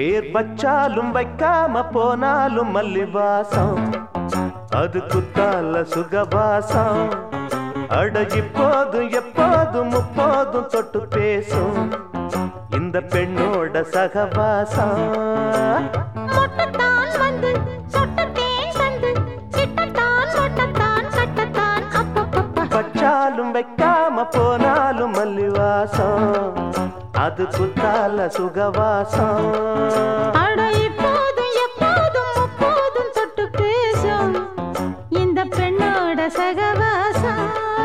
பேர் வச்சாலும் வைக்காம போனாலும் மல்லிவாசம் அது குத்தால சுகவாசம் அட இப்போதும் எப்போதும் முப்போதும் தொட்டு பேசும் இந்த பெண்ணோட சகவாசம் மொட்டத்தான் வந்து சொட்டத்தேன் வந்து கிட்டத்தான் மொட்டத்தான் கட்டத்தான் அப்பப்பப்பா வச்சாலும் வைக்காம போனாலும் மல்லிவாசம் அது குத்தால சுகவாசம் அட இப்போதும் எப்போதும் முப்போதும் தொட்டு பேசும் இந்த பெண்ணோட சகவாசம்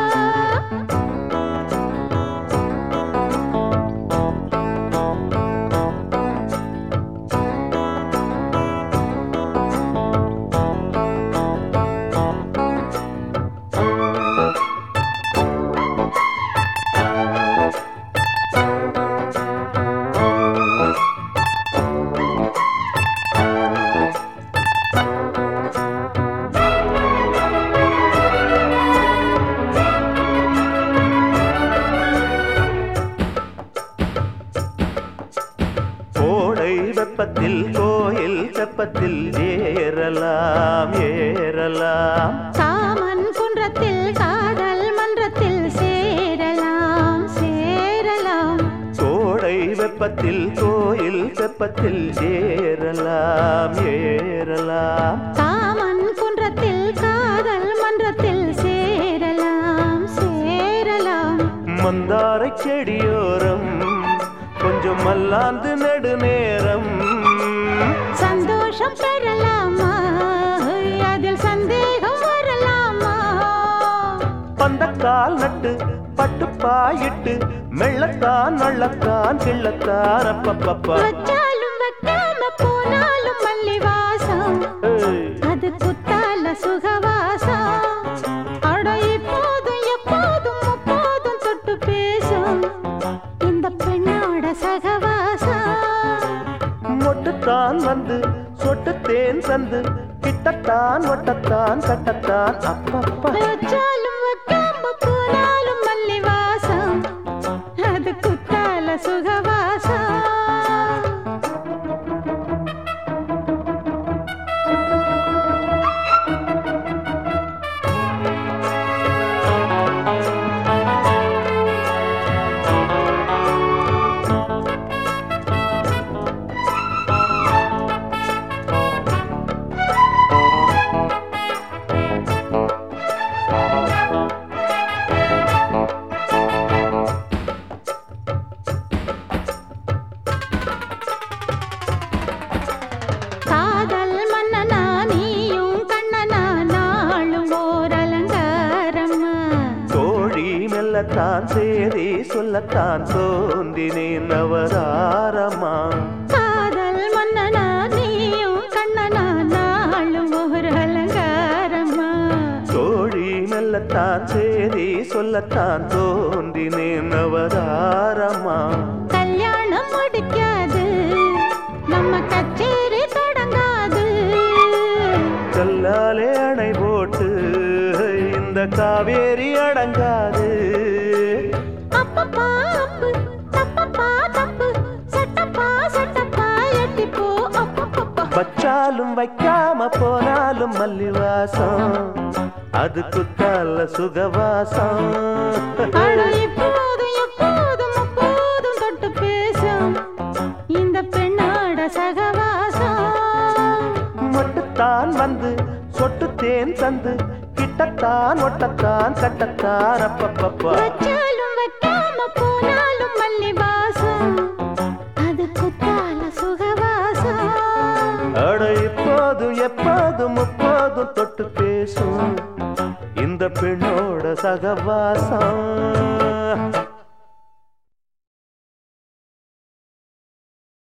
கோடை வெப்பத்தில் கோயில் தெப்பத்தில் ஏறலாம் ஏறலாம் காமன் குன்றத்தில் காதல் மன்றத்தில் சேரலாம் சேரலாம் கோடை வெப்பத்தில் கோயில் தெப்பத்தில் ஏறலாம் ஏறலாம் காமன் குன்றத்தில் காதல் மன்றத்தில் சேரலாம் சேரலாம் மந்தாரை செடியோரம் கொஞ்சம் மல்லாந்து நெடுநேரம் சந்தோஷம் பெறலாமா அதில் சந்தேகம் வரலாமா பந்தக்கால் நட்டு பட்டு பாயிட்டு மெள்ளத்தான் நள்ளத்தான் கிள்ளத்தான் அப்பப்பப்பா வச்சாலும் வைக்காம போனாலும் மல்லி வாசம் ஏய். அது குத்தால சுகவாசம் அட இப்போதும் எப்போதும் முப்போதும் தொட்டு பேசும் இந்த பெண்ணோட சகவாசம் மொட்டுத்தான் வந்து சொட்டுத்தேன் தந்து கிட்டத்தான் ஒட்டத்தான் கட்டத்தான் அப்பப்பா வச்சாலும் வைக்காம போனாலும் மல்லி வாசம் அது குத்தால சுகவாசம் காதல் மன்னனா நீயும் கண்ணனா நாளும் ஓர் அலங்காரம்மா கோழி மெல்லத்தான் சேரி சொல்லத்தான் தோன்றினேன் நவதாரமா காதல் மன்னனா நீயும் கண்ணனா நாளும் ஓர் அலங்காரம்மா கோழி மெல்லத்தான் சேரி சொல்லத்தான் தோன்றினேன் நவதாரமா கல்யாணம் முடிக்காது நம்ம கச்சேரி தொடங்காது கல்லாலே அணை போட்டு இந்த காவேரி அடங்காது அப்பப்பா அப்பு தப்பப்பா தப்பு சட்டப்பா சட்டப்பா எட்டிப்போ அப்பப்பப்பா வச்சாலும் வைக்காம போனாலும் மல்லிவாசம் அது குத்தால சுகவாசம் அட இப்போதும் எப்போதும் அப்போதும் தொட்டு பேசும் இந்த பெண்ணோட சகவாசம் மொட்டுத்தான் வந்து சொட்டு தேன் தந்து கிட்டத்தான் ஒட்டத்தான் கட்டத்தான் அப்பப்பப்பா வச்சாலும் வைக்காம போனாலும் மல்லி வாசம் அது குத்தால சுகவாசம் அட இப்போதும் எப்போதும் முப்போதும் தொட்டு பேசும் இந்த பெண்ணோட சகவாசம்